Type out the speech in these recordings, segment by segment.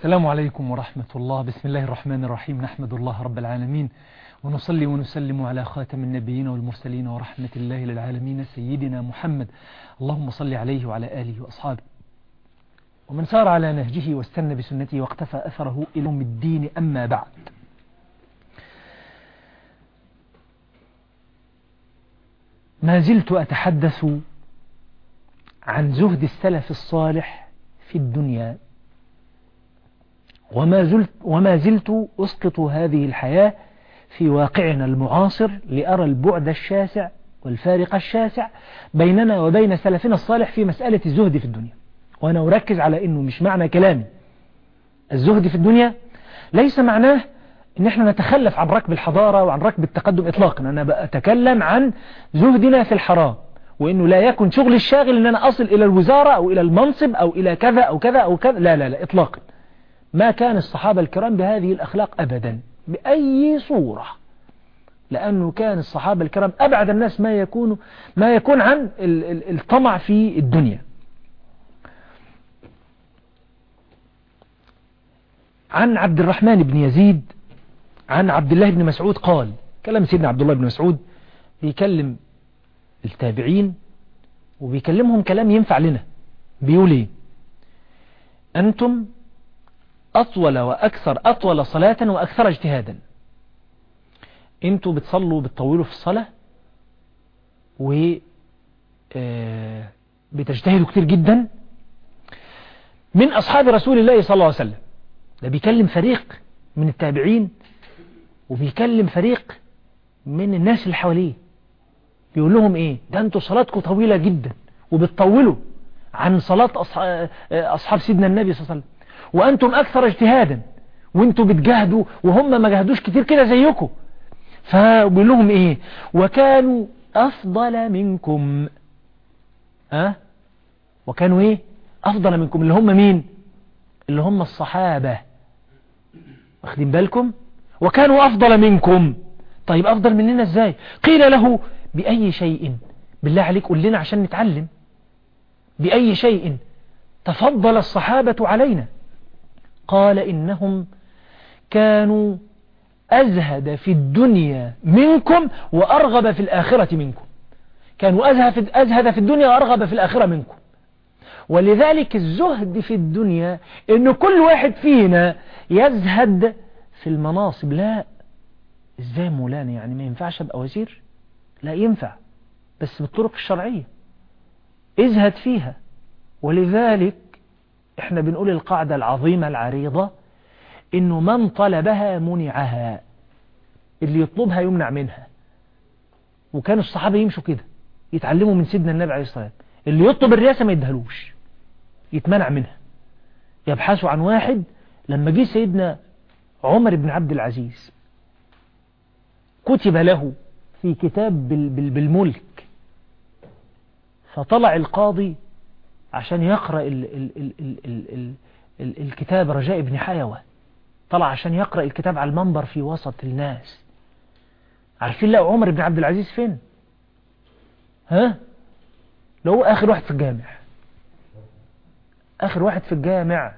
السلام عليكم ورحمة الله بسم الله الرحمن الرحيم نحمد الله رب العالمين ونصلي ونسلم على خاتم النبيين والمرسلين ورحمة الله للعالمين سيدنا محمد اللهم صل عليه وعلى آله وأصحابه ومن سار على نهجه واستنى بسنته واقتفى أثره إلى يوم الدين أما بعد ما زلت أتحدث عن زهد السلف الصالح في الدنيا وما زلت, وما زلت أسقط هذه الحياة في واقعنا المعاصر لأرى البعد الشاسع والفارق الشاسع بيننا وبين سلفنا الصالح في مسألة الزهد في الدنيا وأنا أركز على أنه مش معنى كلامي الزهد في الدنيا ليس معناه ان احنا نتخلف عن ركب الحضارة وعن ركب التقدم اطلاقا انا بأتكلم عن زهدنا في الحرام وانه لا يكن شغل الشاغل ان انا اصل الى الوزارة او الى المنصب او الى كذا او كذا او كذا لا لا لا اطلاقا ما كان الصحابة الكرام بهذه الاخلاق ابدا باي صورة لانه كان الصحابة الكرام ابعد الناس ما يكون ما يكون عن الطمع في الدنيا عن عبد الرحمن بن يزيد عن عبد الله بن مسعود قال كلام سيدنا عبد الله بن مسعود بيكلم التابعين وبيكلمهم كلام ينفع لنا بيقول ايه أنتم أطول وأكثر أطول صلاة وأكثر اجتهادا انتوا بتصلوا بتطولوا في الصلاة و بتجتهدوا كتير جدا من أصحاب رسول الله صلى الله عليه وسلم ده بيكلم فريق من التابعين وبيكلم فريق من الناس اللي حواليه بيقول لهم ايه ده انتوا صلاتكم طويلة جدا وبتطولوا عن صلاة أصحاب سيدنا النبي صلى الله عليه وسلم وأنتم أكثر اجتهادا وانتوا بتجاهدوا وهم ما جاهدوش كتير كده زيكم فبيقول لهم ايه وكانوا أفضل منكم ها وكانوا ايه أفضل منكم اللي هم مين اللي هم الصحابة واخدين بالكم وكانوا أفضل منكم طيب أفضل مننا ازاي قيل له بأي شيء بالله عليك قل لنا عشان نتعلم بأي شيء تفضل الصحابة علينا قال إنهم كانوا أزهد في الدنيا منكم وأرغب في الآخرة منكم كانوا أزهد, أزهد في الدنيا وأرغب في الآخرة منكم ولذلك الزهد في الدنيا إن كل واحد فينا يزهد في المناصب لا ازاي مولانا يعني ما ينفعش ابقى وزير لا ينفع بس بالطرق الشرعية ازهد فيها ولذلك احنا بنقول القاعدة العظيمة العريضة انه من طلبها منعها اللي يطلبها يمنع منها وكان الصحابة يمشوا كده يتعلموا من سيدنا النبي عليه الصلاة والسلام اللي يطلب الرئاسة ما يدهلوش يتمنع منها يبحثوا عن واحد لما جه سيدنا عمر بن عبد العزيز كتب له في كتاب بالملك فطلع القاضي عشان يقرأ ال ال ال ال ال ال ال الكتاب رجاء بن حيوة طلع عشان يقرأ الكتاب على المنبر في وسط الناس عارفين لقوا عمر بن عبد العزيز فين ها لو آخر واحد في الجامع آخر واحد في الجامع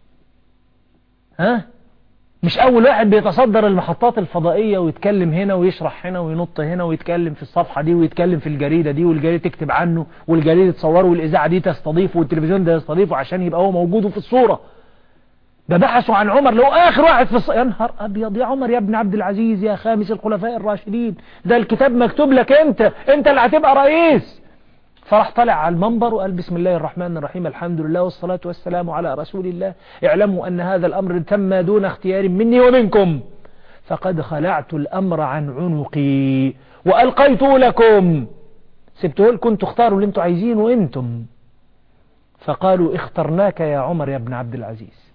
ها مش أول واحد بيتصدر المحطات الفضائية ويتكلم هنا ويشرح هنا وينط هنا ويتكلم في الصفحة دي ويتكلم في الجريدة دي والجريدة تكتب عنه والجريدة تصوره والإذاعة دي تستضيفه والتلفزيون ده يستضيفه عشان يبقى هو موجود في الصورة ده بحثوا عن عمر لو آخر واحد في الص... يا نهار أبيض يا عمر يا ابن عبد العزيز يا خامس الخلفاء الراشدين ده الكتاب مكتوب لك أنت أنت اللي هتبقى رئيس فراح طلع على المنبر وقال بسم الله الرحمن الرحيم الحمد لله والصلاة والسلام على رسول الله اعلموا أن هذا الأمر تم دون اختيار مني ومنكم فقد خلعت الأمر عن عنقي وألقيت لكم سبته لكم تختاروا اللي انتم عايزينه انتم فقالوا اخترناك يا عمر يا ابن عبد العزيز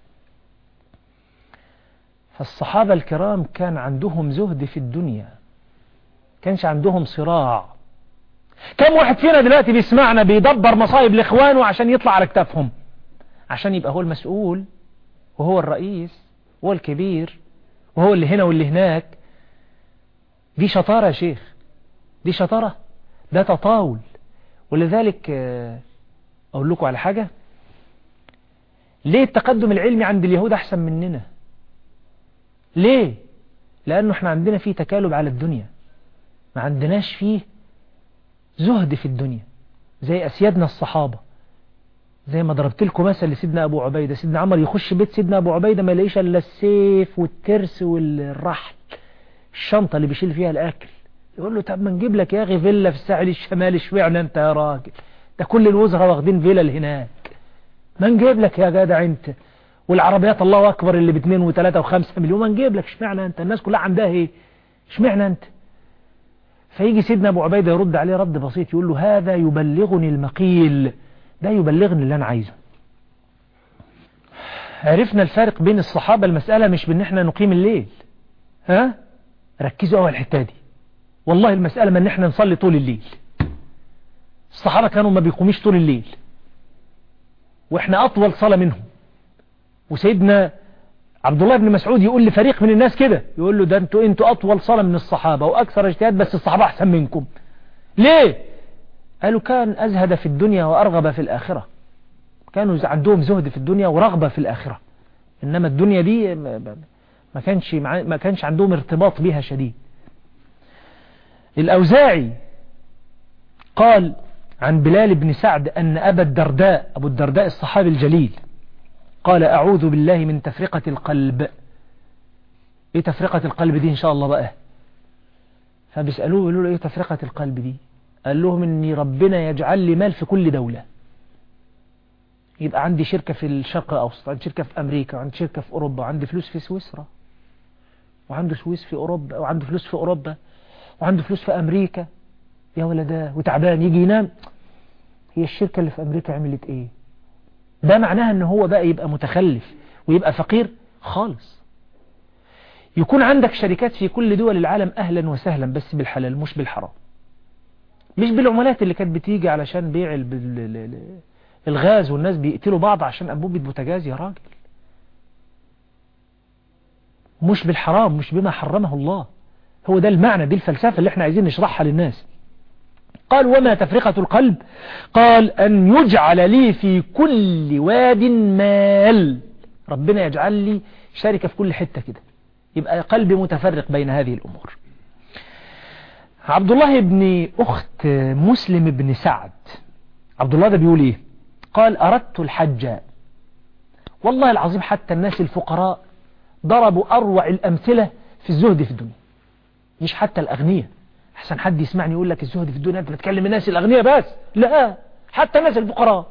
فالصحابة الكرام كان عندهم زهد في الدنيا كانش عندهم صراع كم واحد فينا دلوقتي بيسمعنا بيدبر مصايب لاخوانه عشان يطلع على كتافهم عشان يبقى هو المسؤول وهو الرئيس وهو الكبير وهو اللي هنا واللي هناك دي شطارة يا شيخ دي شطارة ده تطاول ولذلك أقول لكم على حاجة ليه التقدم العلمي عند اليهود أحسن مننا ليه لأنه احنا عندنا فيه تكالب على الدنيا ما عندناش فيه زهد في الدنيا زي أسيادنا الصحابة زي ما ضربت لكم مثل لسيدنا أبو عبيدة سيدنا عمر يخش بيت سيدنا أبو عبيدة ما يلاقيش إلا السيف والترس والرحل الشنطة اللي بيشيل فيها الأكل يقول له طب ما نجيب لك يا أخي فيلا في الساحل الشمالي اشمعنى أنت يا راجل ده كل الوزراء واخدين فيلا هناك ما نجيب لك يا جدع أنت والعربيات الله أكبر اللي باثنين وثلاثة وخمسة مليون ما نجيب لك اشمعنى أنت الناس كلها عندها ايه اشمعنى أنت فيجي سيدنا أبو عبيدة يرد عليه رد بسيط يقول له هذا يبلغني المقيل ده يبلغني اللي أنا عايزه عرفنا الفارق بين الصحابة المسألة مش بان احنا نقيم الليل ها ركزوا اول الحتة دي والله المسألة من احنا نصلي طول الليل الصحابة كانوا ما بيقوميش طول الليل واحنا اطول صلاة منهم وسيدنا عبد الله بن مسعود يقول لفريق من الناس كده يقول له ده انتوا انتوا اطول صلاة من الصحابة واكثر اجتهاد بس الصحابة احسن منكم ليه قالوا كان ازهد في الدنيا وارغب في الاخرة كانوا عندهم زهد في الدنيا ورغبة في الاخرة انما الدنيا دي ما كانش ما كانش عندهم ارتباط بها شديد الأوزاعي قال عن بلال بن سعد أن أبا الدرداء أبو الدرداء الصحابي الجليل قال أعوذ بالله من تفرقة القلب إيه تفرقة القلب دي إن شاء الله بقى فبيسألوه يقولوا له إيه تفرقة القلب دي قال لهم إني ربنا يجعل لي مال في كل دولة يبقى عندي شركة في الشرق الأوسط عندي شركة في أمريكا عندي شركة في أوروبا عندي فلوس في سويسرا وعنده سويس في أوروبا وعنده فلوس في أوروبا وعنده فلوس في أمريكا يا ولداه وتعبان يجي ينام هي الشركة اللي في أمريكا عملت إيه ده معناها ان هو بقى يبقى متخلف ويبقى فقير خالص يكون عندك شركات في كل دول العالم أهلا وسهلا بس بالحلال مش بالحرام مش بالعملات اللي كانت بتيجي علشان بيع الغاز والناس بيقتلوا بعض عشان أنبوبة بوتجاز يا راجل مش بالحرام مش بما حرمه الله هو ده المعنى دي الفلسفة اللي احنا عايزين نشرحها للناس قال وما تفرقة القلب قال أن يجعل لي في كل واد مال ربنا يجعل لي شركة في كل حتة كده يبقى قلبي متفرق بين هذه الأمور عبد الله بن أخت مسلم بن سعد عبد الله ده بيقول إيه قال أردت الحج والله العظيم حتى الناس الفقراء ضربوا أروع الأمثلة في الزهد في الدنيا مش حتى الأغنياء أحسن حد يسمعني يقول لك الزهد في الدنيا أنت بتكلم الناس الأغنياء بس لا حتى الناس الفقراء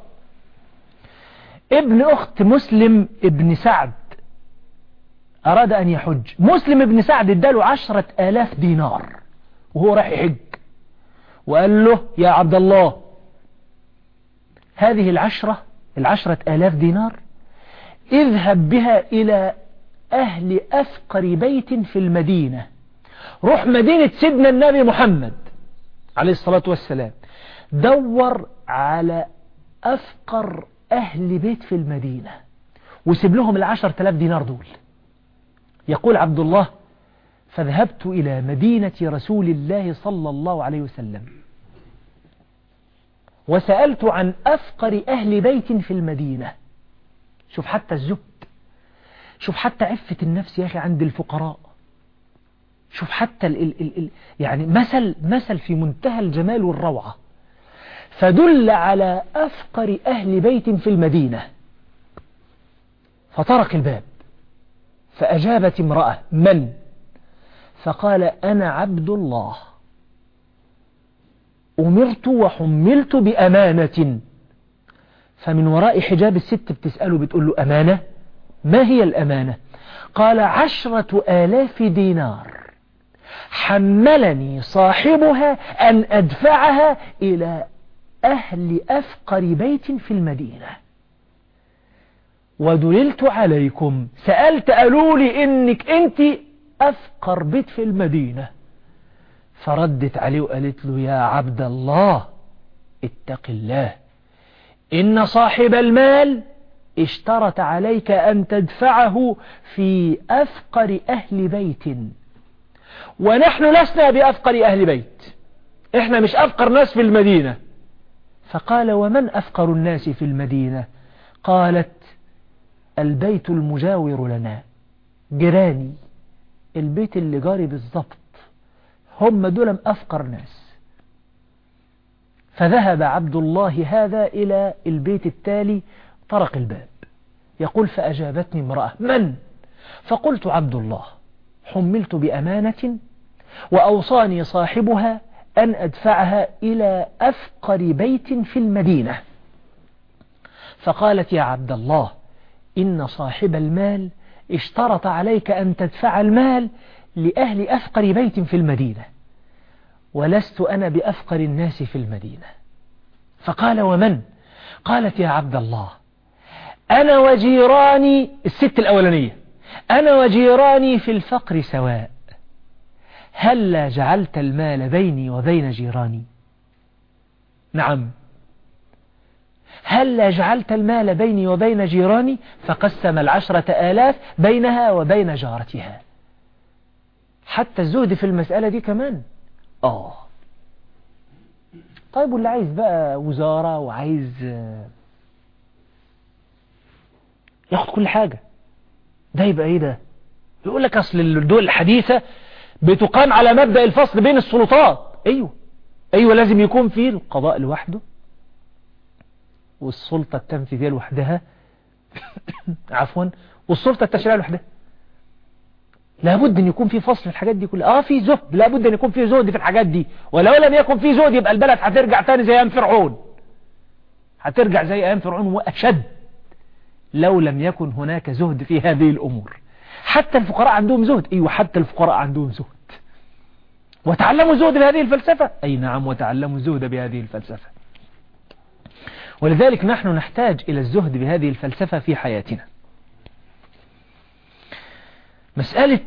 ابن أخت مسلم ابن سعد أراد أن يحج مسلم ابن سعد اداله عشرة آلاف دينار وهو راح يحج وقال له يا عبد الله هذه العشرة العشرة آلاف دينار اذهب بها إلى أهل أفقر بيت في المدينة روح مدينة سيدنا النبي محمد عليه الصلاة والسلام دور على أفقر أهل بيت في المدينة وسيب لهم العشر تلاف دينار دول يقول عبد الله فذهبت إلى مدينة رسول الله صلى الله عليه وسلم وسألت عن أفقر أهل بيت في المدينة شوف حتى الزهد شوف حتى عفة النفس يا أخي عند الفقراء شوف حتى ال ال ال ال يعني مثل مثل في منتهى الجمال والروعة فدل على أفقر أهل بيت في المدينة فطرق الباب فأجابت امرأة من فقال أنا عبد الله أمرت وحملت بأمانة فمن وراء حجاب الست بتسأله بتقول له أمانة ما هي الأمانة قال عشرة آلاف دينار حملني صاحبها أن أدفعها إلى أهل أفقر بيت في المدينة ودللت عليكم سألت قالوا لي إنك أنت أفقر بيت في المدينة فردت عليه وقالت له يا عبد الله اتق الله إن صاحب المال اشترط عليك أن تدفعه في أفقر أهل بيت ونحن لسنا بأفقر أهل بيت احنا مش أفقر ناس في المدينة فقال ومن أفقر الناس في المدينة قالت البيت المجاور لنا جيراني البيت اللي جاري بالظبط هم دول أفقر ناس فذهب عبد الله هذا إلى البيت التالي طرق الباب يقول فأجابتني امرأة من؟ فقلت عبد الله حملت بأمانة وأوصاني صاحبها أن أدفعها إلى أفقر بيت في المدينة فقالت يا عبد الله إن صاحب المال اشترط عليك أن تدفع المال لأهل أفقر بيت في المدينة ولست أنا بأفقر الناس في المدينة فقال ومن قالت يا عبد الله أنا وجيراني الست الأولانية أنا وجيراني في الفقر سواء هل جعلت المال بيني وبين جيراني نعم هل جعلت المال بيني وبين جيراني فقسم العشرة آلاف بينها وبين جارتها حتى الزهد في المسألة دي كمان آه طيب واللي عايز بقى وزارة وعايز ياخد كل حاجة ده يبقى ايه ده يقول لك اصل الدول الحديثة بتقام على مبدأ الفصل بين السلطات ايوه ايوه لازم يكون في القضاء لوحده والسلطة التنفيذية لوحدها عفوا والسلطة التشريعية لوحدها لابد ان يكون في فصل في الحاجات دي كلها اه في زهد لابد ان يكون في زهد في الحاجات دي ولو لم يكن في زهد يبقى البلد هترجع تاني زي ايام فرعون هترجع زي ايام فرعون واشد لو لم يكن هناك زهد في هذه الامور حتى الفقراء عندهم زهد ايوه حتى الفقراء عندهم زهد وتعلموا الزهد بهذه الفلسفة اي نعم وتعلموا الزهد بهذه الفلسفة ولذلك نحن نحتاج إلى الزهد بهذه الفلسفة في حياتنا مسألة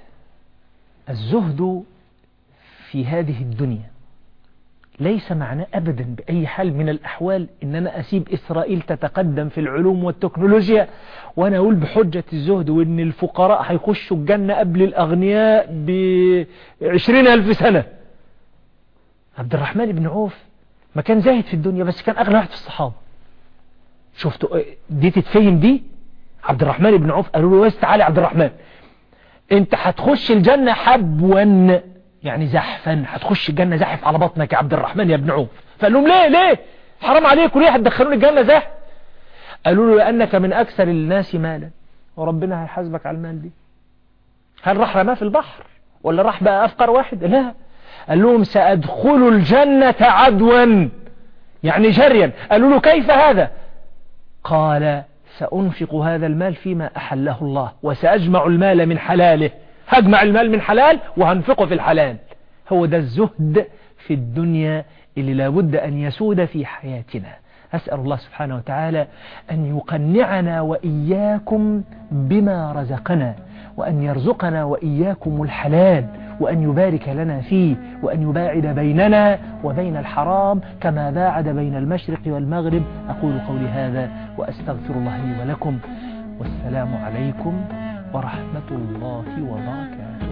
الزهد في هذه الدنيا ليس معناه أبدا بأي حال من الأحوال إن أنا أسيب إسرائيل تتقدم في العلوم والتكنولوجيا وأنا أقول بحجة الزهد وإن الفقراء هيخشوا الجنة قبل الأغنياء بعشرين ألف سنة عبد الرحمن بن عوف ما كان زاهد في الدنيا بس كان أغنى واحد في الصحابة شفتوا دي تتفهم دي عبد الرحمن بن عوف قالوا له بس تعالى عبد الرحمن انت هتخش الجنة حبوا يعني زحفا هتخش الجنة زحف على بطنك يا عبد الرحمن يا ابن عوف فقال لهم ليه ليه حرام عليكم ليه هتدخلوني الجنة زحف قالوا له لأنك من أكثر الناس مالا وربنا هيحاسبك على المال دي هل راح رماه في البحر ولا راح بقى أفقر واحد لا قال لهم سأدخل الجنة عدوا يعني جريا قالوا له كيف هذا قال سأنفق هذا المال فيما أحله الله وسأجمع المال من حلاله هجمع المال من حلال وهنفقه في الحلال هو ده الزهد في الدنيا اللي لابد أن يسود في حياتنا أسأل الله سبحانه وتعالى أن يقنعنا وإياكم بما رزقنا وأن يرزقنا وإياكم الحلال وأن يبارك لنا فيه وأن يباعد بيننا وبين الحرام كما باعد بين المشرق والمغرب أقول قولي هذا وأستغفر الله لي ولكم والسلام عليكم ورحمة الله وبركاته